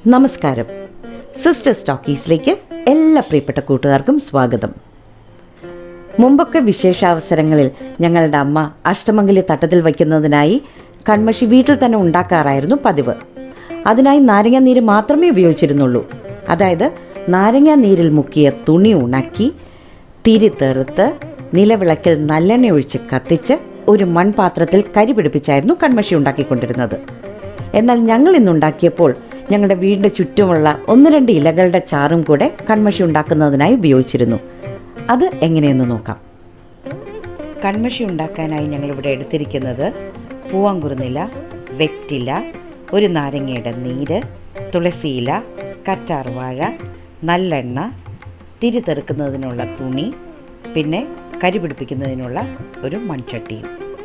നമസ്കാരം സിസ്റ്റർ സ്റ്റോക്കീസിലേക്ക് എല്ലാ പ്രിയപ്പെട്ട കൂട്ടുകാർക്കും സ്വാഗതം മുമ്പൊക്കെ വിശേഷാവസരങ്ങളിൽ ഞങ്ങളുടെ അമ്മ അഷ്ടമംഗലി തട്ടത്തിൽ വയ്ക്കുന്നതിനായി കൺമഷി വീട്ടിൽ തന്നെ ഉണ്ടാക്കാറായിരുന്നു പതിവ് അതിനായി നാരങ്ങ നീര് മാത്രമേ ഉപയോഗിച്ചിരുന്നുള്ളൂ അതായത് നാരങ്ങ നീരിൽ മുക്കിയ തുണി ഉണക്കി തിരി തെറുത്ത് നിലവിളക്കിൽ നല്ലെണ്ണ ഒഴിച്ച് കത്തിച്ച് ഒരു മൺപാത്രത്തിൽ കരി പിടിപ്പിച്ചായിരുന്നു കൺമഷി ഉണ്ടാക്കിക്കൊണ്ടിരുന്നത് എന്നാൽ ഞങ്ങൾ ഇന്നുണ്ടാക്കിയപ്പോൾ ഞങ്ങളുടെ വീടിൻ്റെ ചുറ്റുമുള്ള ഒന്ന് രണ്ട് ഇലകളുടെ ചാറും കൂടെ കൺമഷി ഉണ്ടാക്കുന്നതിനായി ഉപയോഗിച്ചിരുന്നു അത് എങ്ങനെയെന്ന് നോക്കാം കൺമഷി ഉണ്ടാക്കാനായി ഞങ്ങളിവിടെ എടുത്തിരിക്കുന്നത് പൂവാങ്കുറുനില വെറ്റില ഒരു നാരങ്ങയുടെ നീര് തുളസിയില കറ്റാർവാഴ നല്ലെണ്ണ തിരി തെറുക്കുന്നതിനുള്ള തുണി പിന്നെ കരി പിടിപ്പിക്കുന്നതിനുള്ള ഒരു മൺചട്ടിയും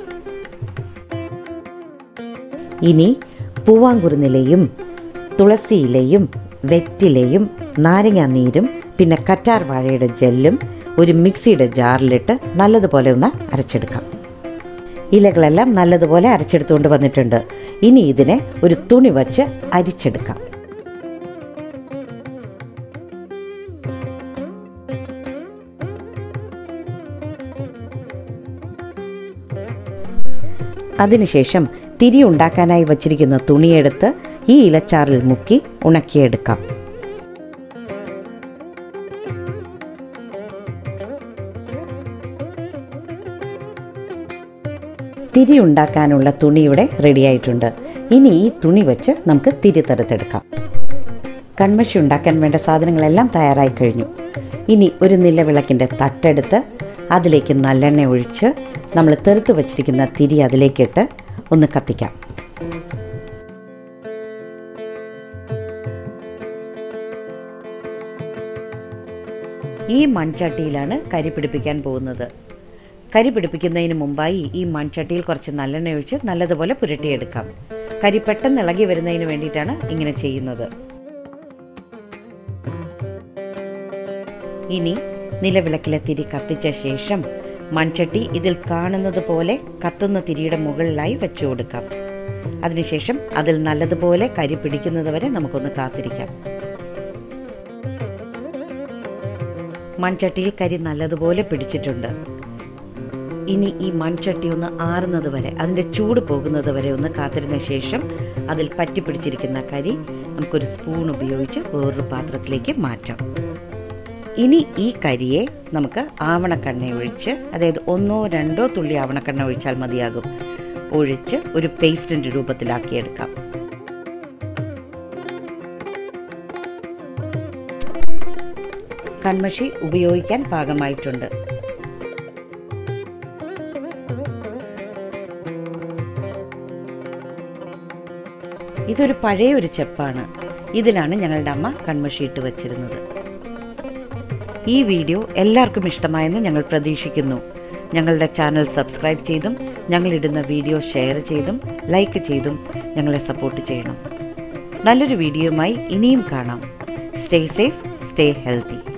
ഇനി പൂവാങ്കുറുനിലയും തുളസിയിലയും വെറ്റിലയും നാരങ്ങാ നീരും പിന്നെ കറ്റാർ വാഴയുടെ ജെല്ലും ഒരു മിക്സിയുടെ ജാറിലിട്ട് നല്ലതുപോലെ ഒന്ന് അരച്ചെടുക്കാം ഇലകളെല്ലാം നല്ലതുപോലെ അരച്ചെടുത്തുകൊണ്ട് വന്നിട്ടുണ്ട് ഇനി ഇതിനെ ഒരു തുണി വച്ച് അരിച്ചെടുക്കാം അതിനുശേഷം തിരി ഉണ്ടാക്കാനായി വച്ചിരിക്കുന്ന തുണിയെടുത്ത് ഈ ഇലച്ചാറിൽ മുക്കി ഉണക്കിയെടുക്കാം തിരി ഉണ്ടാക്കാനുള്ള തുണി ഇവിടെ റെഡിയായിട്ടുണ്ട് ഇനി ഈ തുണി വെച്ച് നമുക്ക് തിരി തെറുത്തെടുക്കാം കൺമഷി ഉണ്ടാക്കാൻ വേണ്ട സാധനങ്ങളെല്ലാം തയ്യാറായി കഴിഞ്ഞു ഇനി ഒരു നിലവിളക്കിൻ്റെ തട്ടെടുത്ത് അതിലേക്ക് നല്ലെണ്ണ ഒഴിച്ച് നമ്മൾ തെറുത്ത് വച്ചിരിക്കുന്ന തിരി അതിലേക്കിട്ട് ഒന്ന് കത്തിക്കാം ഈ മൺചട്ടിയിലാണ് കരി പിടിപ്പിക്കാൻ പോകുന്നത് കരി പിടിപ്പിക്കുന്നതിന് മുമ്പായി ഈ മൺചട്ടിയിൽ കുറച്ച് നല്ലെണ്ണ ഒഴിച്ച് നല്ലതുപോലെ പുരട്ടിയെടുക്കാം കരി പെട്ടെന്ന് ഇളകി വരുന്നതിന് വേണ്ടിയിട്ടാണ് ഇങ്ങനെ ചെയ്യുന്നത് ഇനി നിലവിളക്കിലെ തിരി കത്തിച്ച ശേഷം മൺചട്ടി ഇതിൽ കാണുന്നത് പോലെ കത്തുന്ന തിരിയുടെ മുകളിലായി വെച്ചു കൊടുക്കാം അതിനുശേഷം അതിൽ നല്ലതുപോലെ കരി പിടിക്കുന്നത് വരെ നമുക്കൊന്ന് കാത്തിരിക്കാം മൺചട്ടിയിൽ കരി നല്ലതുപോലെ പിടിച്ചിട്ടുണ്ട് ഇനി ഈ മൺചട്ടി ഒന്ന് ആറുന്നത് വരെ അതിൻ്റെ ചൂട് പോകുന്നത് വരെ ഒന്ന് കാത്തിരുന്ന ശേഷം അതിൽ പറ്റി പിടിച്ചിരിക്കുന്ന കരി നമുക്കൊരു സ്പൂൺ ഉപയോഗിച്ച് വേറൊരു പാത്രത്തിലേക്ക് മാറ്റാം ഇനി ഈ കരിയെ നമുക്ക് ആവണക്കണ്ണ ഒഴിച്ച് അതായത് ഒന്നോ രണ്ടോ തുള്ളി ആവണക്കണ്ണ ഒഴിച്ചാൽ മതിയാകും ഒഴിച്ച് ഒരു പേസ്റ്റിൻ്റെ രൂപത്തിലാക്കിയെടുക്കാം കൺമഷി ഉപയോഗിക്കാൻ പാകമായിട്ടുണ്ട് ഇതൊരു പഴയ ഒരു ചെപ്പാണ് ഇതിലാണ് ഞങ്ങളുടെ അമ്മ കൺമഷി ഇട്ട് വച്ചിരുന്നത് ഈ വീഡിയോ എല്ലാവർക്കും ഇഷ്ടമായെന്ന് ഞങ്ങൾ പ്രതീക്ഷിക്കുന്നു ഞങ്ങളുടെ ചാനൽ സബ്സ്ക്രൈബ് ചെയ്തും ഞങ്ങളിടുന്ന വീഡിയോ ഷെയർ ചെയ്തും ലൈക്ക് ചെയ്തും ഞങ്ങളെ സപ്പോർട്ട് ചെയ്യണം നല്ലൊരു വീഡിയോയുമായി ഇനിയും കാണാം സ്റ്റേ സേഫ് സ്റ്റേ ഹെൽത്തി